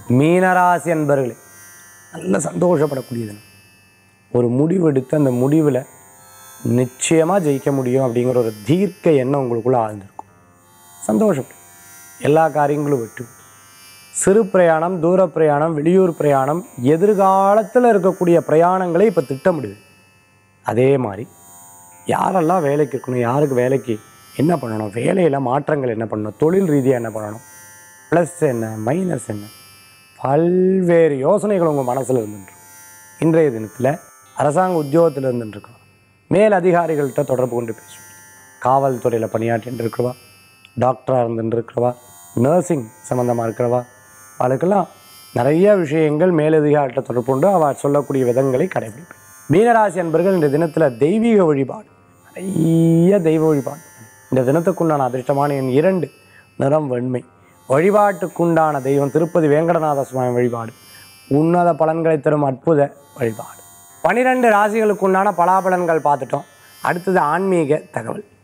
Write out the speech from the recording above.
மீனராசி அன்பர்களே நல்ல சந்தோஷப்படக்கூடிய தினம் ஒரு முடிவெடுத்து அந்த முடிவில் நிச்சயமாக ஜெயிக்க முடியும் அப்படிங்கிற ஒரு தீர்க்க எண்ணம் உங்களுக்குள்ளே ஆழ்ந்திருக்கும் சந்தோஷம் எல்லா காரியங்களும் விட்டு சிறு பிரயாணம் தூர பிரயாணம் வெளியூர் பிரயாணம் எதிர்காலத்தில் இருக்கக்கூடிய பிரயாணங்களை இப்போ திட்டமிடுது அதே மாதிரி யாரெல்லாம் வேலைக்கு இருக்கணும் யாருக்கு வேலைக்கு என்ன பண்ணணும் வேலையில் மாற்றங்கள் என்ன பண்ணணும் தொழில் ரீதியாக என்ன பண்ணணும் ப்ளஸ் என்ன மைனஸ் என்ன பல்வேறு யோசனைகள் உங்கள் மனசில் இருந்துட்டு இன்றைய தினத்தில் அரசாங்க உத்தியோகத்தில் இருந்துட்டுருக்கோம் மேல் அதிகாரிகள்கிட்ட தொடர்பு கொண்டு பேசுவோம் காவல்துறையில் பணியாற்றிட்டு இருக்கிறவா டாக்டராக இருந்துட்டு இருக்கிறவா நர்சிங் சம்மந்தமாக இருக்கிறவா அவளுக்கெல்லாம் நிறைய விஷயங்கள் மேலதிகாரிட்ட தொடர்பு கொண்டு அவள் சொல்லக்கூடிய விதங்களை கடைபிடிப்பேன் மீனராசி அன்பர்கள் இந்த தினத்தில் தெய்வீக வழிபாடு நிறைய தெய்வ வழிபாடு இந்த தினத்துக்குண்டான அதிர்ஷ்டமான எண் இரண்டு நிறம் வெண்மை வழிபாட்டுக்குண்டான தெய்வம் திருப்பதி வேங்கடநாத சுவாமி வழிபாடு உன்னத பலன்களை தரும் அற்புத வழிபாடு பனிரெண்டு ராசிகளுக்குண்டான பலாபலன்கள் பார்த்துட்டோம் அடுத்தது ஆன்மீக தகவல்